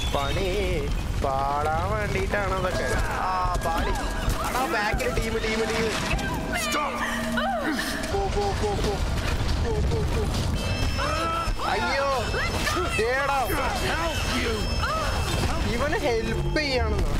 പണി പാളാൻ വേണ്ടിയിട്ടാണ് അതൊക്കെ ആ പാളി അടാ ബാക്കിൽ ടീം ടീം ടീം പോ പോ പോ പോ പോ പോ പോ അയ്യോ ഏടാ ഇവന് ഹെൽപ്പ് ചെയ്യാണെന്നോ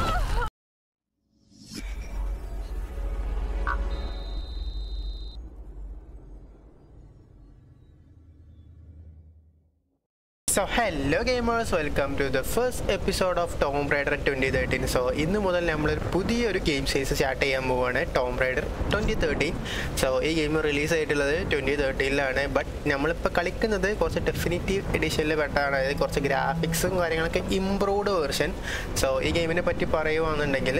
so hello gamers welcome to the first episode of Tomb Raider twenty thirteen so ഇന്ന് മുതൽ നമ്മളൊരു പുതിയൊരു ഗെയിം സീരീസ് സ്റ്റാർട്ട് ചെയ്യാൻ പോവുകയാണ് Tomb Raider twenty thirteen so ഈ ഗെയിം റിലീസ് ആയിട്ടുള്ളത് ട്വൻറ്റി തേർട്ടീനിലാണ് ബട്ട് നമ്മളിപ്പോൾ കളിക്കുന്നത് കുറച്ച് ഡെഫിനിറ്റീവ് എഡിഷനിൽ പെട്ടതാണ് അതായത് കുറച്ച് ഗ്രാഫിക്സും കാര്യങ്ങളൊക്കെ ഇമ്പ്രൂവ്ഡ് വേർഷൻ സോ ഈ ഗെയിമിനെ പറ്റി പറയുവാണെന്നുണ്ടെങ്കിൽ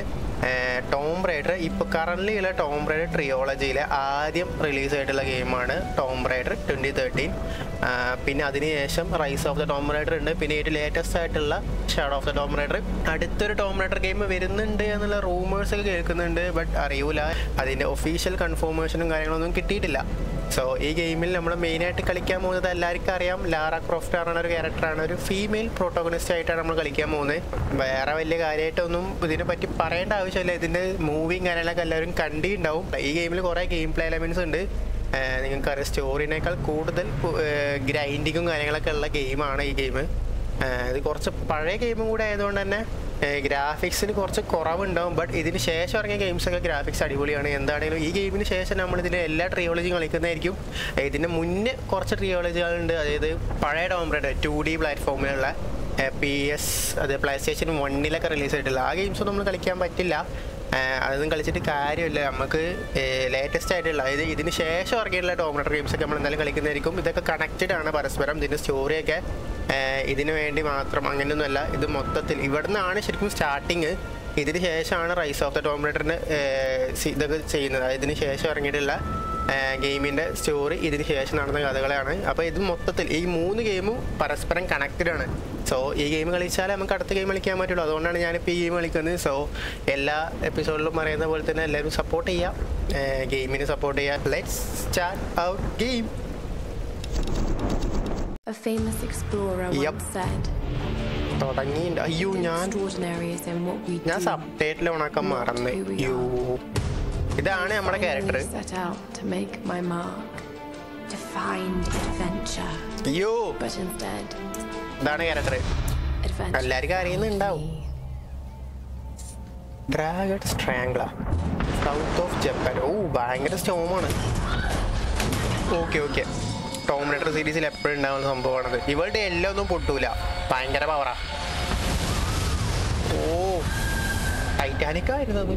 ടോം റൈഡർ ഇപ്പോൾ കറൻ്റ് ഉള്ള ടോം റൈഡർ ട്രിയോളജിയിലെ ആദ്യം റിലീസ് ആയിട്ടുള്ള ഗെയിമാണ് ടോം റൈഡർ ട്വൻറ്റി തേർട്ടീൻ പിന്നെ അതിനുശേഷം rise of the Tomb Raider ഉണ്ട് പിന്നെ ഏറ്റവും ലേറ്റസ്റ്റ് ആയിട്ടുള്ള shadow of the Tomb Raider അടുത്തൊരു ടോം റൈഡർ ഗെയിം വരുന്നുണ്ട് എന്നുള്ള റൂമേഴ്സ് ഒക്കെ കേൾക്കുന്നുണ്ട് ബട്ട് അറിയൂല അതിൻ്റെ ഒഫീഷ്യൽ കൺഫർമേഷനും കാര്യങ്ങളൊന്നും കിട്ടിയിട്ടില്ല സോ ഈ ഗെയിമിൽ നമ്മൾ മെയിനായിട്ട് കളിക്കാൻ പോകുന്നത് എല്ലാവർക്കും അറിയാം ലാറ ക്രോഫ്റ്റ് ആണ് ഒരു ക്യാരക്ടറാണ് ഒരു ഫീമെയിൽ പ്രോട്ടോഗണിസ്റ്റ് ആയിട്ടാണ് നമ്മൾ കളിക്കാൻ പോകുന്നത് വേറെ വലിയ കാര്യമായിട്ടൊന്നും ഇതിനെ പറ്റി പറയേണ്ട ആവശ്യമില്ല ഇതിൻ്റെ മൂവിങ് കാര്യങ്ങളൊക്കെ എല്ലാവരും കണ്ടിട്ടുണ്ടാവും ഈ ഗെയിമിൽ കുറേ ഗെയിം പ്ലേ എലമെൻറ്റ്സ് ഉണ്ട് നിങ്ങൾക്കറിയാം സ്റ്റോറിനേക്കാൾ കൂടുതൽ ഗ്രൈൻഡിങ്ങും കാര്യങ്ങളൊക്കെ ഉള്ള ഗെയിമാണ് ഈ ഗെയിം ഇത് കുറച്ച് പഴയ ഗെയിമും കൂടെ ആയതുകൊണ്ട് തന്നെ ഗ്രാഫിക്സിന് കുറച്ച് കുറവുണ്ടാവും ബട്ട് ഇതിന് ശേഷം ഇറങ്ങിയ ഗെയിംസൊക്കെ ഗ്രാഫിക്സ് അടിപൊളിയാണ് എന്താണെങ്കിലും ഈ ഗെയിമിന് ശേഷം നമ്മൾ ഇതിൽ എല്ലാ ട്രിയോളജിയും കളിക്കുന്നതായിരിക്കും ഇതിന് മുന്നേ കുറച്ച് ട്രിയോളജികളുണ്ട് അതായത് പഴയ ഡോംബ്രേഡ് ടു ഡി പ്ലാറ്റ്ഫോമിലുള്ള പി എസ് അത് പ്ലേ സ്റ്റേഷൻ വണ്ണിലൊക്കെ റിലീസ് ആയിട്ടുള്ള ആ ഗെയിംസ് നമ്മൾ കളിക്കാൻ പറ്റില്ല അതൊന്നും കളിച്ചിട്ട് കാര്യമില്ല നമുക്ക് ലേറ്റസ്റ്റ് ആയിട്ടുള്ള അതായത് ഇതിന് ശേഷം ഇറങ്ങിയിട്ടുള്ള ടോമിനേറ്റർ ഗെയിംസ് ഒക്കെ നമ്മൾ എന്തായാലും കളിക്കുന്നതായിരിക്കും ഇതൊക്കെ കണക്റ്റഡ് ആണ് പരസ്പരം ഇതിൻ്റെ സ്റ്റോറിയൊക്കെ ഇതിന് വേണ്ടി മാത്രം അങ്ങനെയൊന്നുമല്ല ഇത് മൊത്തത്തിൽ ഇവിടെ നിന്നാണ് ശരിക്കും സ്റ്റാർട്ടിങ് ഇതിന് ശേഷമാണ് റൈസ് ഓഫ് ദ ടോമിനേറ്ററിന് ഇതൊക്കെ ചെയ്യുന്നത് അതായത് ഇതിന് ശേഷം ഇറങ്ങിയിട്ടുള്ള ഗെയിമിൻ്റെ സ്റ്റോറി ഇതിന് ശേഷം നടന്ന കഥകളാണ് അപ്പോൾ ഇത് മൊത്തത്തിൽ ഈ മൂന്ന് ഗെയിമും പരസ്പരം കണക്റ്റഡ് ആണ് സോ ഈ ഗെയിം കളിച്ചാലേ നമുക്ക് അടുത്ത ഗെയിം കളിക്കാൻ പറ്റുള്ളൂ അതുകൊണ്ടാണ് ഞാനിപ്പോൾ ഈ ഗെയിം കളിക്കുന്നത് സോ എല്ലാ എപ്പിസോഡിലും പറയുന്ന പോലെ തന്നെ എല്ലാവരും സപ്പോർട്ട് ചെയ്യാം ഗെയിമിന് സപ്പോർട്ട് ചെയ്യാം let's start out game A famous explorer Yep. once said, തുടങ്ങി അയ്യോ "The ഞാൻ extraordinary is in what we ഞാൻ do, സബ് ടൈറ്റിൽ ഓണാക്കാൻ മറന്ന് who we യോ ഇതാണ് നമ്മുടെ I character only set out to make my mark, to find adventure, അയ്യോ but instead, ഇതാണ് ക്യാരക്ടർ adventure. എല്ലാവർക്കും അറിയുന്നുണ്ടാവും me. Dragon triangle south of Japan ഓ ഭയങ്കര സ്റ്റോമാണ് ഓക്കെ ഓക്കെ ടോമിനേറ്റർ സീരീസിൽ എപ്പോഴും ഉണ്ടാവുന്ന സംഭവമാണത് ഇവളുടെ എല്ലാം ഒന്നും പൊട്ടൂല ഭയങ്കര പവറാ ഓ ടൈറ്റാനിക് ആയിരുന്നത്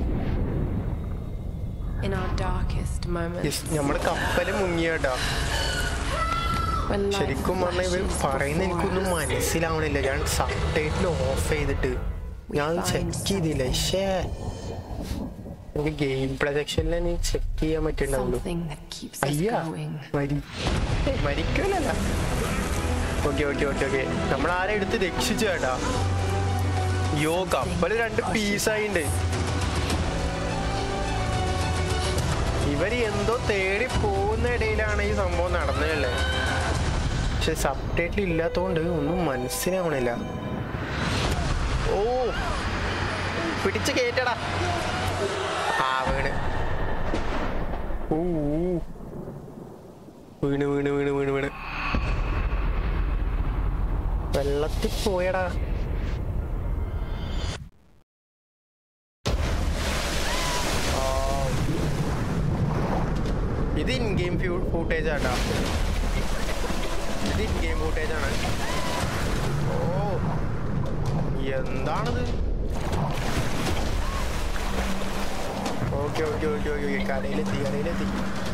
In our darkest moments, നമ്മൾ കപ്പല് മുങ്ങിയ കേട്ടോ when life ശരിക്കും പറഞ്ഞാൽ ഇവർ flashes പറയുന്ന before എനിക്കൊന്നും us, മനസ്സിലാവണില്ല ഞാൻ സബ് ടൈറ്റിൽ ഓഫ് ചെയ്തിട്ട് ഞാൻ ചെക്ക് ചെയ്തില്ല ഷേ എനിക്ക് ഗെയിം പ്ലേ സെക്ഷനിൽ എനിക്ക് ചെക്ക് ചെയ്യാൻ പറ്റുന്നുള്ളൂ something that keeps us അയ്യാ going. മരി മരിക്കൂലല്ല ഓക്കെ ഓക്കെ ഓക്കെ ഓക്കെ നമ്മൾ ആരെ എടുത്ത് രക്ഷിച്ചു കേട്ടാ യോ കപ്പല് രണ്ട് പീസായിണ്ട് ഇവര് എന്തോ തേടി പോകുന്ന ഇടയിലാണ് ഈ സംഭവം നടന്നതല്ലേ പക്ഷെ സബ് ടൈറ്റിൽ ഇല്ലാത്തതുകൊണ്ട് ഒന്നും മനസ്സിലാവണില്ല ഓ പിടിച്ച് കേറ്റടാ ആ വീണ് ഊ ഊ. വീണ് വീണ് വീണ് വീണ് വീണ് വെള്ളത്തിൽ പോയടാ ആ. ഇത് ഇൻ ഗെയിം ഫൂട്ടേജ് ആട്ടാ ഇത് ഇൻ ഗെയിം ഫൂട്ടേജ് ആണ് ഓ എന്താണിത് okay okay okay okay okay കരയിലെത്തി കരയിലെത്തി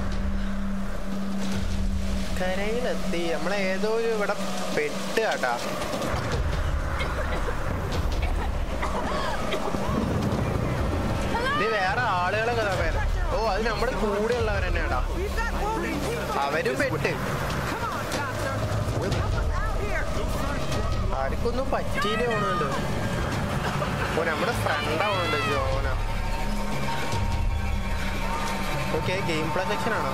കരയിലെത്തി നമ്മളെ ഏതോ ഒരു ഇവിടെ പെട്ട് കേട്ടാ ഇത് വേറെ ആളുകളൊക്കെ ദാ വേറെ ഓ അത് നമ്മുടെ കൂടെ ഉള്ളവർ തന്നെയാടാ അവരും പെട്ട് ആർക്കൊന്നും പറ്റിയില്ല തോന്നുന്നുണ്ട് ഓ നമ്മുടെ ഫ്രണ്ട് ആവുന്നുണ്ട് ജോന ഓക്കെ ഗെയിം പ്ലേ സെക്ഷൻ ആണോ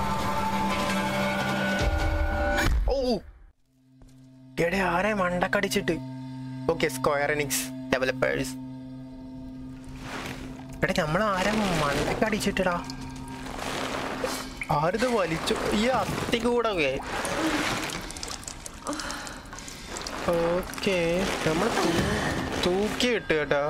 ഓ എടെ ആരെ മണ്ടക്കടിച്ചിട്ട് ഓ ഓക്കെ സ്ക്വയർ എനിക്സ് ഡെവലപ്പേഴ്സ് എടാ നമ്മൾ ആരാ മണ്ടക്ക് അടിച്ചിട്ടടാ ആരിത് വലിച്ചു ഈ അത്തി കൂടെ ഓക്കെ നമ്മൾ തൂക്കി ഇട്ട് കേട്ടോ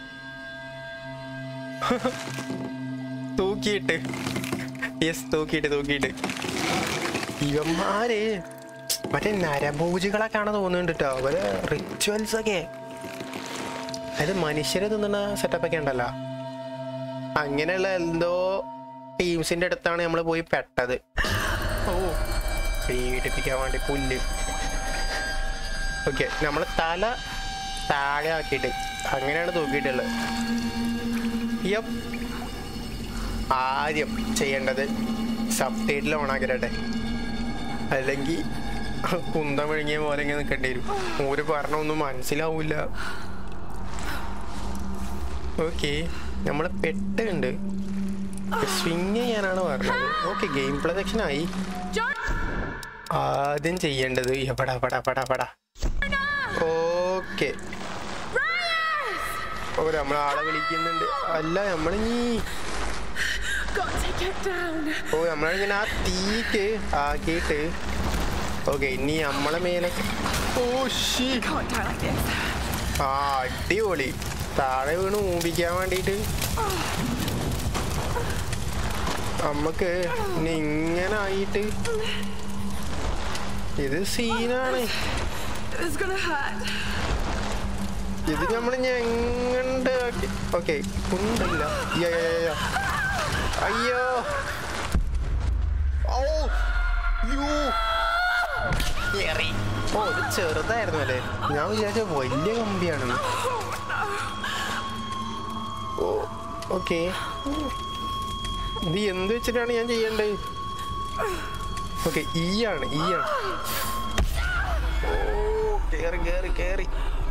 തൂക്കിയിട്ട് യെസ് തൂക്കിയിട്ട് തൂക്കിയിട്ട് ഇവന്മാര് മറ്റേ നരഭൂജികളൊക്കെയാണ് തോന്നുന്നുണ്ട് കേട്ടോ അവര് റിച്വൽസ് ഒക്കെ അതായത് മനുഷ്യരെ തിന്നുന്ന സെറ്റപ്പ് ഒക്കെ ഉണ്ടല്ലോ അങ്ങനെയുള്ള എന്തോ ടീംസിന്റെ അടുത്താണ് നമ്മൾ പോയി പെട്ടത് ഓ പീഡിപ്പിക്കാൻ വേണ്ടി പുല്ല് ഓക്കെ നമ്മൾ തല താഴെ ആക്കിയിട്ട് അങ്ങനെയാണ് തൂക്കിയിട്ടുള്ളത് യപ്പ് ആദ്യം ചെയ്യേണ്ടത് സബ് ടൈറ്റിൽ ഓണാക്കട്ടെ അല്ലെങ്കിൽ കുന്തം വിഴുങ്ങിയ പോലെ ഇങ്ങനെ നിൽക്കേണ്ടി വരും ഒരു പറഞ്ഞൊന്നും മനസ്സിലാവൂല ഓക്കെ നമ്മൾ പെട്ടുണ്ട് സ്വിങ് ചെയ്യാനാണ് പറഞ്ഞത് ഓക്കെ ഗെയിം പ്ലേ സെക്ഷൻ ആയി ആദ്യം ചെയ്യേണ്ടത് എവിടാ പടാ പടാ പടാ ഓക്കെ ഓ നമ്മൾ ആളെ വിളിക്കുന്നുണ്ട് അല്ല നമ്മളിനി Got to get down. ഓ നമ്മളിങ്ങനെ ആ തീക്ക് ആക്കിയിട്ട് ഓക്കെ ഇനി നമ്മളെ മേലെ ഓ she Can't die like this. ആ അടിപൊളി താഴെ വീണ് ഊമ്പിക്കാൻ വേണ്ടിയിട്ട് നമ്മക്ക് ഇനി ഇങ്ങനെ ആയിട്ട് ഇത് സീനാണ് This is gonna hurt. ഇത് നമ്മൾ ഞങ്ങണ്ട് ഓക്കെ കുണ്ടില്ല യ്യ, യ്യ, യ്യ, യ്യ. അയ്യോ ഓ യൂ എറി. ഓ ഇത് ചെറുതായിരുന്നു അല്ലേ ഞാൻ വിചാരിച്ച വലിയ കമ്പിയാണെന്ന് ഓ ഓക്കെ ഇത് എന്ത് വെച്ചിട്ടാണ് ഞാൻ ചെയ്യേണ്ടത് ഓക്കെ ഈ ആണ് ഈ ആണ് ഓ കേറി കേറി കേറി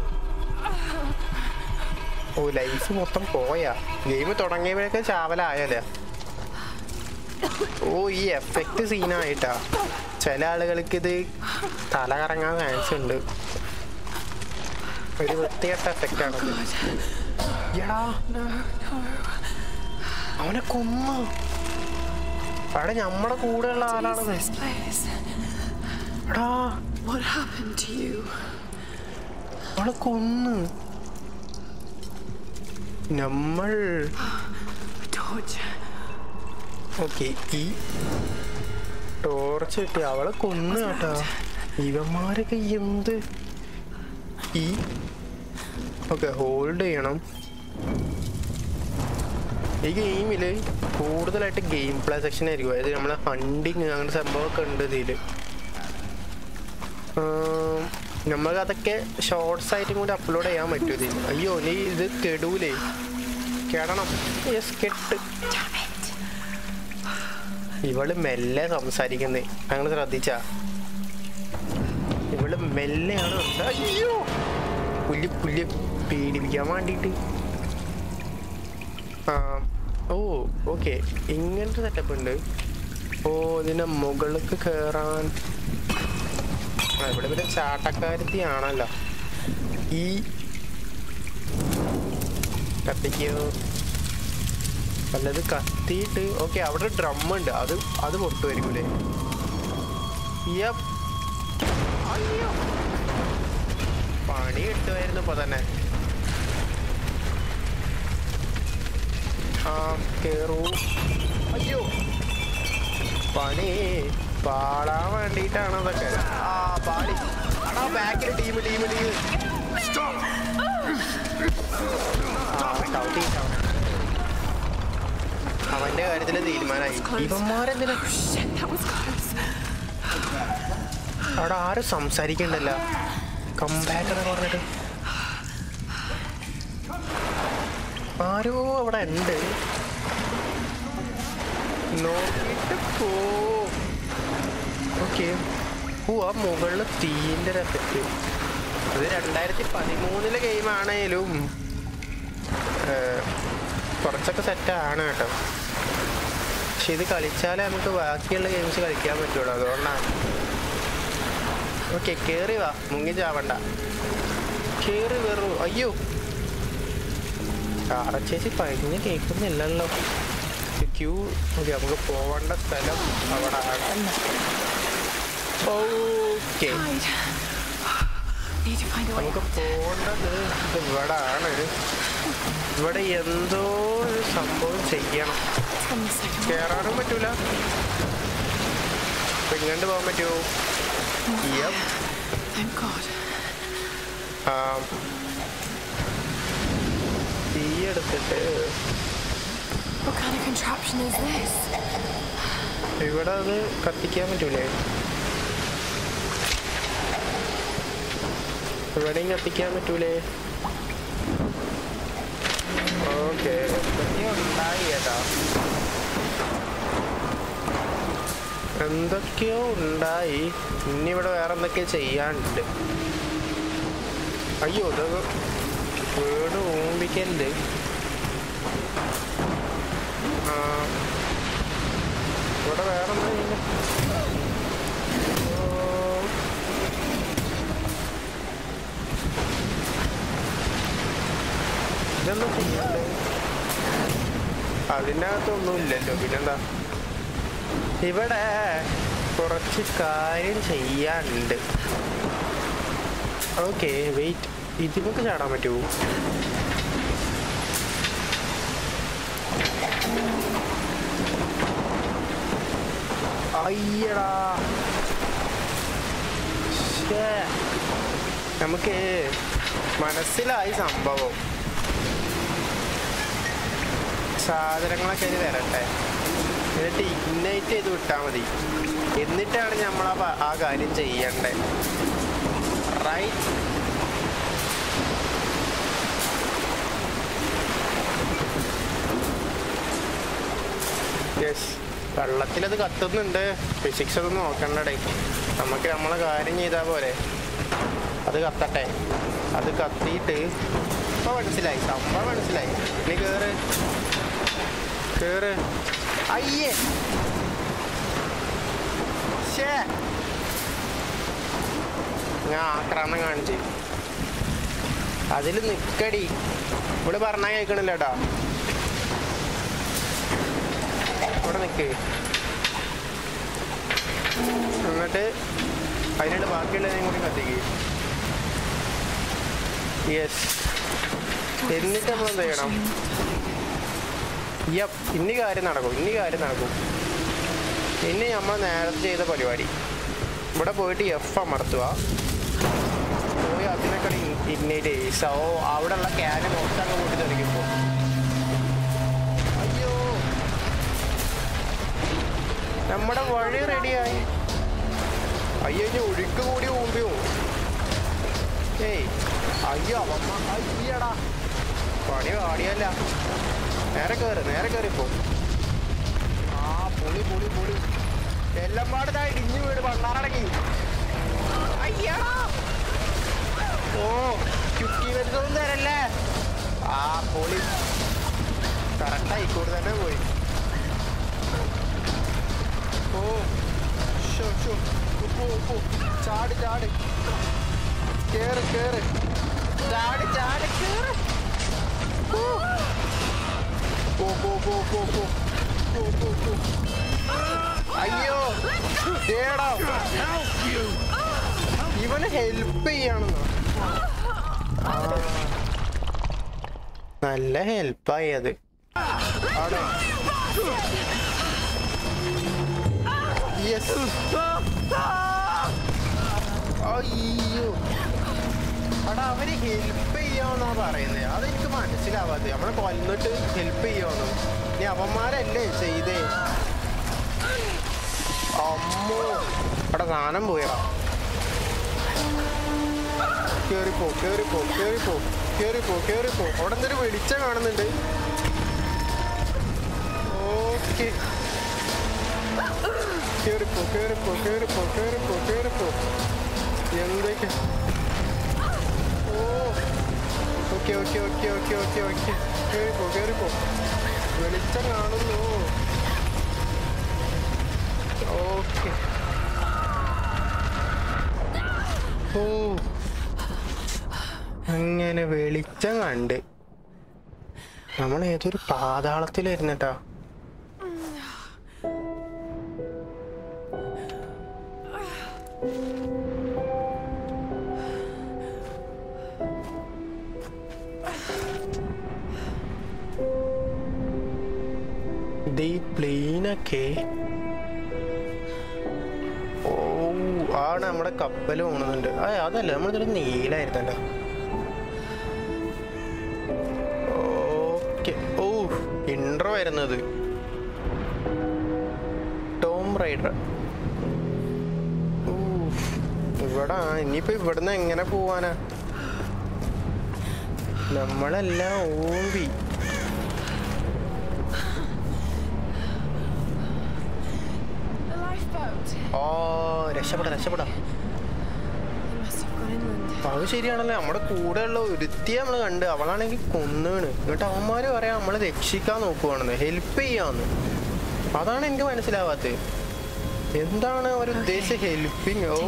ഓ ലൈഫ് മൊത്തം പോയാ ഗെയിം തുടങ്ങിയപ്പോഴൊക്കെ ചാവലായല്ലേ ഓ ഈ എഫക്റ്റ് സീനായിട്ടാ ചില ആളുകൾക്ക് ഇത് തല കറങ്ങാൻ ചാൻസ് ഉണ്ട് ഒരു വൃത്തികെട്ട എഫക്റ്റ് ആണ് എടാ അവനെ കൊന്നു അവിടെ നമ്മുടെ കൂടെയുള്ള ആളാണത് This place. എടാ What happened to you? അവളെ കൊന്നു നമ്മൾ Torture. ഓക്കെ ഈ ടോർച്ച് കിട്ടി അവളെ കൊന്നു കേട്ടാ ഇവന്മാരൊക്കെ എന്ത് ഈ ഓക്കെ ഹോൾഡ് ചെയ്യണം ഈ ഗെയിമിൽ കൂടുതലായിട്ട് ഗെയിം പ്ലേ സെക്ഷൻ ആയിരിക്കും അതായത് നമ്മളെ ഹണ്ടിങ് അങ്ങനത്തെ സംഭവമൊക്കെ ഉണ്ട് ഇതിൽ നമുക്ക് അതൊക്കെ ഷോർട്സ് ആയിട്ടും കൂടി അപ്ലോഡ് ചെയ്യാൻ പറ്റും ഇതിൽ അയ്യോ നീ ഇത് കെടൂലേ കെടണം യെസ് കെട്ട് ഇവള് മെല്ലെ സംസാരിക്കുന്നേ അങ്ങനെ ശ്രദ്ധിച്ച ഇവള് മെല്ലെയാണ് സംസാ- അയ്യോ പുല്ല് പുല്ല് പേടിപ്പിക്കാൻ വേണ്ടിയിട്ട് ആ ഓ ഓക്കെ ഇങ്ങനത്തെ സെറ്റപ്പ് ഉണ്ട് ഓ ഇതിന്റെ മുകളിലേക്ക് കയറാൻ ആ ഇവിടെ പിന്നെ ചാട്ടക്കാരത്തി ആണല്ലോ ഈ കത്തിക്കോ അല്ലത് കത്തിയിട്ട് ഓക്കെ അവിടെ ഡ്രം ഉണ്ട് അത് അത് പുറത്തു വരിക്കൂലേ യപ്പ്. അയ്യോ. പണി കിട്ടുമായിരുന്നു ഇപ്പൊ തന്നെ ആ കേറൂ അയ്യോ പണി പാടാൻ വേണ്ടിയിട്ടാണ് അതൊക്കെ ആ പാടി അടാ ബാക്കിൽ ടീം ടീം ടീം ആ ചവിട്ടി ചവിട്ടി അവന്റെ കാര്യത്തില് തീരുമാനമായി ഇവന്മാരെന്തിനാ Shit, that was close. അവിടെ ആരും സംസാരിക്കണ്ടല്ല കമ്പാക്ക് എന്ന് പറഞ്ഞിട്ട് ആരോ അവിടെ ഉണ്ട് നോക്കിയിട്ട് പോ ഓക്കെ ഓ ആ മുകളിൽ തീൻ്റെ ഒരു എഫക്റ്റ് ഇത് രണ്ടായിരത്തി പതിമൂന്നിലെ ഗെയിം ആണേലും കുറച്ചൊക്കെ സെറ്റാണ് കേട്ടോ പക്ഷെ ഇത് കളിച്ചാലേ നമുക്ക് ബാക്കിയുള്ള ഗെയിംസ് കളിക്കാൻ പറ്റുള്ളൂ അതുകൊണ്ടാണ് ഓക്കെ കേറി വാ മുങ്ങി ചാവണ്ട കേറി കയറു അയ്യോ ചേച്ചി പഴിഞ്ഞ് കേൾക്കുന്നില്ലല്ലോ ക്യൂ ഓക്കെ നമുക്ക് പോവേണ്ട സ്ഥലം അവിടെ okay Hide. Need to find a way നമുക്ക് out. പോകേണ്ടത് ഇത് ഇവിടെ ആണ് ഇവിടെ എന്തോ ഒരു സംഭവം ചെയ്യണം Tell me a second. കേറാനും പറ്റൂല അപ്പൊ ഇങ്ങോട്ട് പോകാൻ പറ്റുമോ Yep. Thank God. ആ, തീ എടുത്തിട്ട് What kind of contraption is this? ഇവിടെ അത് കത്തിക്കാൻ പറ്റൂലേ ഇവിടെയും കത്തിക്കാൻ പറ്റൂലേ ഓക്കെ എന്തൊക്കെയോ ഉണ്ടായി ഏട്ടാ എന്തൊക്കെയോ ഉണ്ടായി ഇനി ഇവിടെ വേറെ എന്തൊക്കെയോ ചെയ്യാനുണ്ട് അയ്യോ ഇത് വീട് ഊമ്പിക്കലുണ്ട് ആ ഇവിടെ വേറെ എന്താ ചെയ്യുന്നെ? ഓ. ഇതെന്താ ചെയ്യണ്ടേ അതിനകത്തൊന്നും ഇല്ലല്ലോ പിന്നെന്താ ഇവിടെ കുറച്ച് കാര്യം ചെയ്യാനുണ്ട് ഓക്കെ വെയിറ്റ് ഇതിമൊക്കെ ചാടാൻ പറ്റുമോ അയ്യടാ ശ്ശേ. നമുക്ക് മനസ്സിലായി സംഭവം സാധനങ്ങളൊക്കെ അതിൽ വരട്ടെ എന്നിട്ട് ഇഗ്നൈറ്റ് ചെയ്ത് വിട്ടാൽ മതി എന്നിട്ടാണ് നമ്മൾ ആ പ- ആ കാര്യം ചെയ്യണ്ടേ റൈറ്റ് യെസ് വെള്ളത്തിലത് കത്തുന്നുണ്ട് ഫിസിക്സ് ഒന്നും നോക്കണ്ടടേ നമുക്ക് നമ്മളെ കാര്യം ചെയ്താൽ പോരെ അത് കത്തട്ടെ അത് കത്തിയിട്ട് ഇപ്പൊ മനസ്സിലായി സംഭവം മനസ്സിലായി ഇനി കേറ് കേറ് അയ്യേ ശ്ശേ. ഞാൻ ആക്രാന്തം കാണിച്ച് അതിൽ നിക്കടി ഇവിടെ പറഞ്ഞാൽ കേൾക്കണില്ല കേട്ടോ ഇവിടെ നിക്ക് എന്നിട്ട് അതിനുള്ള ബാക്കിയുള്ളതിനെയും കൂടി കത്തിക്ക് യെസ് എന്നിട്ട് നമ്മൾ എന്ത് ചെയ്യണം യപ്പ് ഇനി കാര്യം നടക്കും ഇനി കാര്യം നടക്കും ഇനി നമ്മൾ നേരത്തെ ചെയ്ത പരിപാടി ഇവിടെ പോയിട്ട് എഫ് അമർത്തുക പോയി അതിനൊക്കെ ഇന്നേറ്റ് സോ അവിടെ ഉള്ള ക്യാന് മൊത്തം അങ്ങ് കൂട്ടി തെറിക്കുമ്പോൾ അയ്യോ നമ്മുടെ വഴി റെഡിയായി അയ്യോ ഇനി ഒഴുക്ക് കൂടി മുമ്പിയോ ഏയ് അയ്യോ അവമ്മ അയ്യടാ പണി പാടിയല്ല നേരെ കയറി നേരെ കയറിപ്പോ ആ പൊളി പൊളി പൊളി എല്ലാം പാടതായി ഇടിഞ്ഞു വീട് പണ്ണാറടങ്ങി അയ്യടാ ഓ ചുറ്റി വരുന്നതും തരല്ലേ ആ പൊളി കറക്റ്റായി കൂടെ തന്നെ പോയി ഓ ഷോ ഷോ ഉപ്പു ഉപ്പു ചാടി ചാടി കേറ് കേറ് ചാടി ചാടി കേറ് ഓ പോ പോ പോ പോ പോ പോ പോ പോ അയ്യോ ദേടാ ഇവന് ഹെൽപ്പ് ചെയ്യാണെന്നോ ആ. നല്ല ഹെൽപ്പായി അത് ആണോ യെസ് അയ്യോ എടാ അവര് ഹെൽപ്പ് ചെയ്യാന്നാ പറയുന്നത് അതെനിക്ക് മനസ്സിലാവാതെ നമ്മളെ കൊന്നിട്ട് ഹെൽപ്പ് ചെയ്യാന്ന് നീ അവന്മാരല്ലേ ചെയ്തേ അമ്മോ എടാ സാധനം പോയടാ കേറിപ്പോ കേറിപ്പോ കേറിപ്പോ കേറിപ്പോ കേറിപ്പോ അവിടെ എന്തൊരു വെളിച്ചം കാണുന്നുണ്ട് ഓക്കെ കേറിപ്പോ കേറിപ്പോ കേറിപ്പോ കേറിപ്പോ കേറിപ്പോ എന്തൊക്കെ ഓ okay okay okay okay okay okay കേറിപ്പോ കേറിപ്പോ വെളിച്ചം കാണുന്നു ഓക്കെ ഓ അങ്ങനെ വെളിച്ചം കണ്ട് നമ്മൾ ഏതൊരു പാതാളത്തിലായിരുന്നട്ടാ ദീ പ്ലെയിനൊക്കെ ഓ ആ നമ്മുടെ കപ്പൽ പോണുന്നുണ്ട് ആ അതല്ല നമ്മളിതൊരു നീലായിരുന്നല്ലോ ഓക്കെ ഓ ഇൻട്രോ വരുന്നത് ടോം റൈഡർ ഓ ഇവിടെ ഇനിയിപ്പോ ഇവിടുന്ന് എങ്ങനെ പോവാനാ നമ്മളെല്ലാം ഓമ്പി The lifeboat. ഓ രക്ഷപ്പെടാം രക്ഷപ്പെടാം They must have gone inland. അത് ശരിയാണല്ലോ നമ്മുടെ കൂടെയുള്ള ഒരുത്തിയെ നമ്മൾ കണ്ട് അവളാണെങ്കിൽ കൊന്നാണ് എന്നിട്ട് അവന്മാര് പറയാം നമ്മളെ രക്ഷിക്കാൻ നോക്കുവാണെന്ന് ഹെൽപ്പ് ചെയ്യാന്ന് അതാണ് എനിക്ക് മനസ്സിലാവാത്തത് എന്താണ് അവർ ഉദ്ദേശിച്ച ഹെൽപ്പിങ് ഓ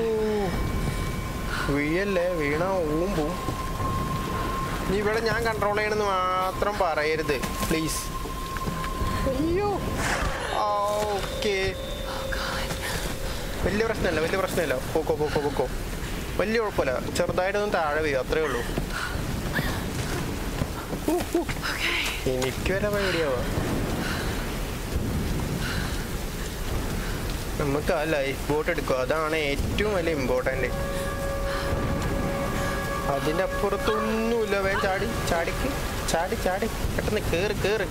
വീഴല്ലേ വീണ ഊമ്പും നീ ഇവിടെ ഞാൻ കൺട്രോൾ ചെയ്യണമെന്ന് മാത്രം പറയരുത് പ്ലീസ് അയ്യോ ഓക്കെ വലിയ പ്രശ്നമല്ല വലിയ പ്രശ്നമല്ല പോക്കോ പോക്കോ പോക്കോ വലിയ കുഴപ്പമില്ല ചെറുതായിട്ടൊന്നും താഴെ വീഴും അത്രേ ഉള്ളൂ ഹൂ, ഹൂ. എനിക്ക് വരെ പേടിയാവാ നമുക്ക് ആ ലൈഫ് ബോട്ട് എടുക്കുക അതാണ് ഏറ്റവും വലിയ ഇമ്പോർട്ടൻ്റ് അതിൻ്റെ അപ്പുറത്തൊന്നുമില്ല വേഗം ചാടി ചാടിക്ക് ചാടി ചാടി പെട്ടെന്ന് കേറ് കേറ്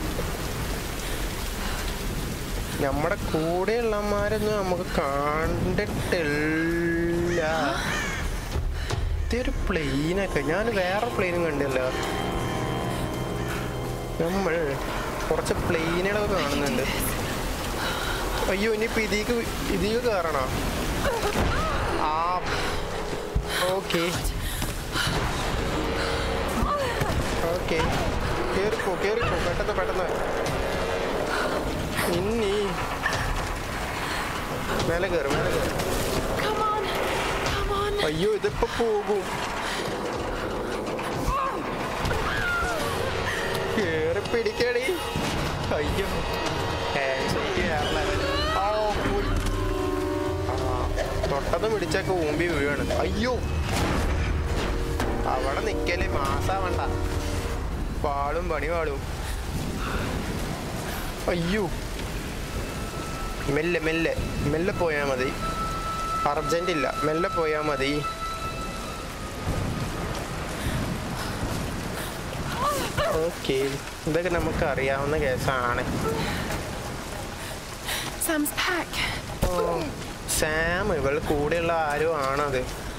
നമ്മുടെ കൂടെയുള്ളമാരൊന്നും നമുക്ക് കണ്ടിട്ടില്ല ഇതൊരു പ്ലെയിനൊക്കെ ഞാൻ വേറെ പ്ലെയിനും കണ്ടില്ല നമ്മൾ കുറച്ച് പ്ലെയിനുകളൊക്കെ കാണുന്നുണ്ട് അയ്യോ ഇനിയിപ്പോ ഇതിക്ക് ഇതിക്ക് കയറണോ ആ ഓക്കെ ഓക്കെ കേറിപ്പോ കേറിപ്പോ പെട്ടെന്ന് പെട്ടെന്ന് ഇനി മേലെ കയറും മേലെ കയറും Come on! Come on! അയ്യോ ഇതിപ്പോ പോകും കേറി പിടിക്കടി അയ്യോ Hands ഒക്കെ കേറണ. ആ, പോയി. ആ, തൊട്ടതും പിടിച്ചൊക്കെ ഊമ്പി വീഴാണ് അയ്യോ അവിടെ നിക്കല് മാസാവണ്ട പാളും പണി പാളും അയ്യോ മെല്ലെ മെല്ലെ മെല്ലെ പോയാൽ മതി അർജന്റ് ഇല്ല മെല്ലെ പോയാൽ മതി ഓക്കെ ഇതൊക്കെ നമുക്ക് അറിയാവുന്ന കേസാണ് Sam's pack. ഓ സാം ഇവൾ കൂടെയുള്ള ആരോ ആണത്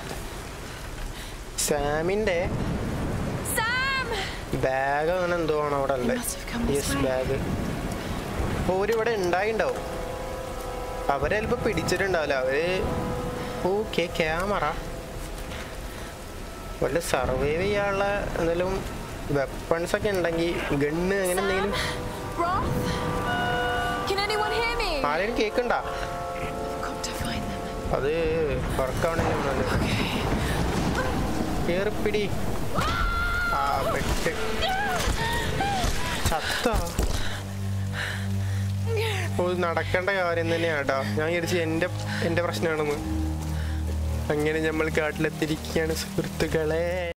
സാമിന്റെ Sam! ബാഗ് അങ്ങനെ എന്തോ ആണ് അവിടെ ഉള്ളത് must have come this yes way. Bag ഓരിവിടെ ഉണ്ടായിണ്ടാവും അവരെ ചിലപ്പോ പിടിച്ചിട്ടുണ്ടാവില്ല അവര് ഓക്കെ ക്യാമറ വല്ല സർവൈവ് ചെയ്യാനുള്ള എന്തെങ്കിലും വെപ്പൺസ് ഒക്കെ ഉണ്ടെങ്കിൽ ഗണ്ണ് അങ്ങനെ എന്തെങ്കിലും Roth? Can anyone hear me? ആരെയും കേക്കണ്ട Got to find them. അത് വർക്കാവണെങ്കിൽ നല്ലത് കേറിപ്പിടി ആ പെട്ട് ചത്ത ഓ ഇത് നടക്കേണ്ട കാര്യം തന്നെയാട്ടോ ഞാൻ വിചാരിച്ചു എൻ്റെ എൻ്റെ പ്രശ്നമാണെന്ന് അങ്ങനെ നമ്മൾ കാട്ടിലെത്തിരിക്കുകയാണ് സുഹൃത്തുക്കളെ